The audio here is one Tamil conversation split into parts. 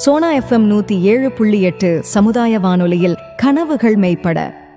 சோனா எஃப்எம் நூத்தி ஏழு புள்ளி எட்டு சமுதாய வானொலியில் கனவுகள் மெய்ப்பட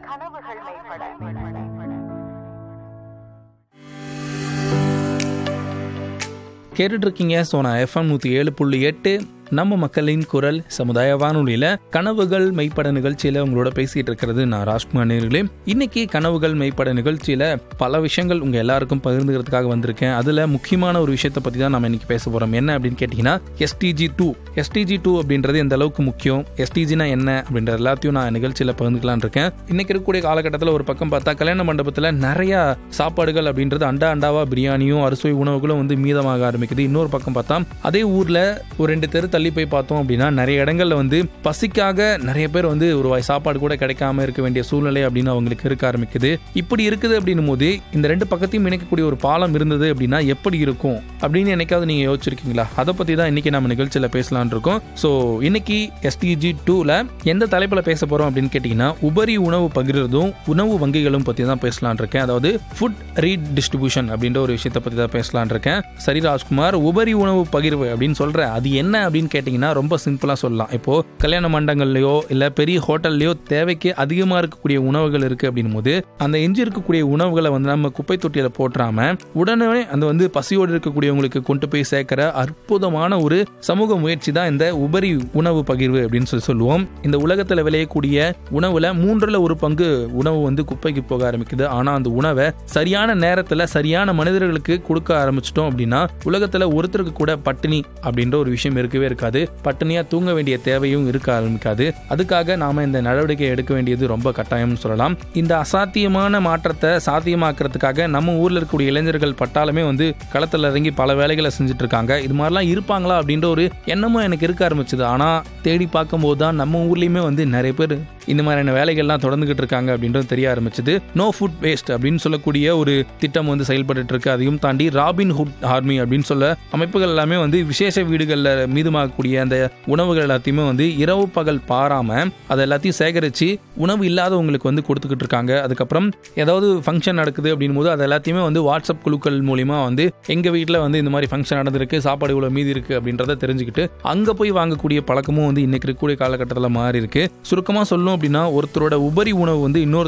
கேட்டுட்டு இருக்கீங்க சோனா எஃப்எம் நூற்றி ஏழு புள்ளி எட்டு நம்ம மக்களின் குரல் சமுதாய வானொலியில் கனவுகள் மெய்ப்பட நிகழ்ச்சியில் உங்களோட பேசிட்டு இருக்கிறது நான் ராஜ்குமார் நேர்களே இன்னைக்கு கனவுகள் மெய்ப்பட நிகழ்ச்சியில் பல விஷயங்கள் உங்கள் எல்லாருக்கும் பகிர்ந்துக்கிறதுக்காக வந்திருக்கேன் அதில் முக்கியமான ஒரு விஷயத்தை பற்றி தான் நம்ம இன்னைக்கு பேச போகிறோம் என்ன அப்படின்னு கேட்டிங்கன்னா எஸ்டிஜி டூ எஸ்டிஜி டூ அப்படின்றது எந்த அளவுக்கு முக்கியம் எஸ்டிஜினா என்ன அப்படின்ற எல்லாத்தையும் நான் நிகழ்ச்சியில் பகிர்ந்துக்கலான் இருக்கேன் இன்னைக்கு இருக்கக்கூடிய காலகட்டத்தில் ஒரு பக்கம் பார்த்தா கல்யாண மண்டபத்தில் நிறைய சாப்பாடுகள் அப்படின்றது அண்டா அண்டாவா பிரியாணியும் அறுசுவை உணவுகளும் வந்து மீதமாக ஆரம்பிக்குது இன்னொரு பக்கம் பார்த்தா அதே ஊரில் ஒரு ரெண்டு தெரு தள்ளி போய் பார்த்தோம் அப்படின்னா நிறைய இடங்கள்ல வந்து பசிக்காக நிறைய பேர் வந்து ஒரு வாய் சாப்பாடு கூட கிடைக்காம இருக்க வேண்டிய சூழ்நிலை அப்படின்னு அவங்களுக்கு இருக்க ஆரம்பிக்குது இப்படி இருக்குது அப்படின்னும் போது இந்த ரெண்டு பக்கத்தையும் இணைக்கக்கூடிய ஒரு பாலம் இருந்தது அப்படின்னா எப்படி இருக்கும் அப்படின்னு என்னைக்காவது நீங்க யோசிச்சிருக்கீங்களா அதை பத்தி தான் இன்னைக்கு நம்ம நிகழ்ச்சியில பேசலாம்னு இருக்கோம் ஸோ இன்னைக்கு எஸ்டிஜி டூல எந்த தலைப்புல பேச போறோம் அப்படின்னு கேட்டீங்கன்னா உபரி உணவு பகிர்றதும் உணவு வங்கிகளும் பத்தி தான் பேசலாம்னு இருக்கேன் அதாவது ஃபுட் ரீடிஸ்ட்ரிபியூஷன் அப்படின்ற ஒரு விஷயத்தை பத்தி தான் பேசலாம்னு இருக்கேன் சரி ராஜ்குமார் உபரி உணவு பகிர்வு அப்படின்னு சொல்றேன் அது என்ன அப்படின்னு கேட்டிங்கன்னா ரொம்ப சிம்பிளாக சொல்லலாம் இப்போ கல்யாண மண்டங்கள்லையோ இல்லை பெரிய ஹோட்டல்லையோ தேவைக்கு அதிகமாக இருக்கக்கூடிய உணவுகள் இருக்குது அப்படின்னும் போது அந்த எஞ்சி இருக்கக்கூடிய உணவுகளை வந்து நம்ம குப்பை தொட்டியில் போட்டுறாம உடனே அந்த வந்து பசியோடு இருக்கக்கூடியவங்களுக்கு கொண்டு போய் சேர்க்கிற அற்புதமான ஒரு சமூக முயற்சி தான் இந்த உபரி உணவு பகிர்வு அப்படின்னு சொல்லி சொல்லுவோம் இந்த உலகத்தில் விளையக்கூடிய உணவுல மூன்றில் ஒரு பங்கு உணவு வந்து குப்பைக்கு போக ஆரம்பிக்குது ஆனால் அந்த உணவை சரியான நேரத்தில் சரியான மனிதர்களுக்கு கொடுக்க ஆரம்பிச்சிட்டோம் அப்படின்னா உலகத்தில் ஒருத்தருக்கு கூட பட்டினி அப்படின்ற ஒரு விஷயம் இருக்கவே இருக்காது பட்டினியா தூங்க வேண்டிய தேவையும் இருக்க ஆரம்பிக்காது அதுக்காக நாம இந்த நடவடிக்கை எடுக்க வேண்டியது ரொம்ப கட்டாயம்னு சொல்லலாம் இந்த அசாத்தியமான மாற்றத்தை சாத்தியமாக்குறதுக்காக நம்ம ஊர்ல இருக்கக்கூடிய இளைஞர்கள் பட்டாலுமே வந்து களத்துல இறங்கி பல வேலைகளை செஞ்சுட்டு இருக்காங்க இது மாதிரிலாம் இருப்பாங்களா அப்படின்ற ஒரு எண்ணமும் எனக்கு இருக்க ஆரம்பிச்சது ஆனா தேடி பார்க்கும்போது தான் நம்ம ஊர்லயுமே வந்து நிறைய பேர் இந்த மாதிரியான வேலைகள்லாம் தொடர்ந்துகிட்டு இருக்காங்க அப்படின்றது தெரிய ஆரம்பிச்சது நோ ஃபுட் வேஸ்ட் அப்படின்னு சொல்லக்கூடிய ஒரு திட்டம் வந்து செயல்பட்டு இருக்கு அதையும் தாண்டி ராபின் ஹுட் ஆர்மி அப்படின்னு சொல்ல அமைப்புகள் எல்லாமே வந்து விசேஷ வீடுகளில் மீதமாகக்கூடிய அந்த உணவுகள் எல்லாத்தையுமே வந்து இரவு பகல் பாராம அதை எல்லாத்தையும் சேகரித்து உணவு இல்லாதவங்களுக்கு வந்து கொடுத்துக்கிட்டு இருக்காங்க அதுக்கப்புறம் ஏதாவது ஃபங்க்ஷன் நடக்குது அப்படின் போது அது எல்லாத்தையுமே வந்து வாட்ஸ்அப் குழுக்கள் மூலிமா வந்து எங்கள் வீட்டில் வந்து இந்த மாதிரி ஃபங்க்ஷன் நடந்திருக்கு சாப்பாடு இவ்வளோ மீதி இருக்குது அப்படின்றத தெரிஞ்சுக்கிட்டு அங்கே போய் வாங்கக்கூடிய பழக்கமும் வந்து இன்னைக்கு இருக்கக்கூடிய காலகட்டத்தில் மாறி இருக்கு சுருக்கமாக சொல்லணும் அப்படின்னா ஒருத்தரோட உபரி உணவு வந்து இன்னொரு